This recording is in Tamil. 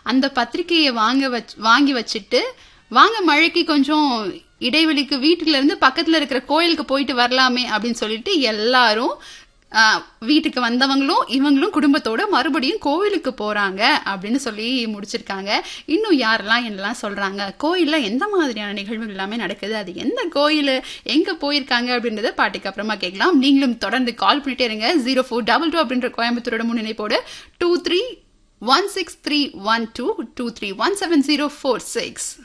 அந்த பத்திரிக்கையை வாங்க வச் வாங்கி வச்சுட்டு வாங்க மழைக்கு கொஞ்சம் இடைவெளிக்கு வீட்டுல இருந்து பக்கத்துல இருக்கிற கோயிலுக்கு போயிட்டு வரலாமே அப்படின்னு சொல்லிட்டு எல்லாரும் ஆஹ், வீட்டுக்கு வந்தவங்களும் இவங்களும் குடும்பத்தோட மறுபடியும் கோவிலுக்கு போறாங்க அப்படின்னு சொல்லி முடிச்சிருக்காங்க இன்னும் யாரெல்லாம் என்னெல்லாம் சொல்றாங்க கோயில்ல எந்த மாதிரியான நிகழ்வுகள் எல்லாமே நடக்குது அது எந்த கோயில் எங்க போயிருக்காங்க அப்படின்றத பாட்டுக்கு அப்புறமா கேட்கலாம் நீங்களும் தொடர்ந்து கால் பண்ணிட்டே இருங்க ஜீரோ ஃபோர் டபுள் டூ அப்படின்ற கோயம்புத்தூரோட முன்னிணைப்போடு two three one six three one two two three one seven zero four six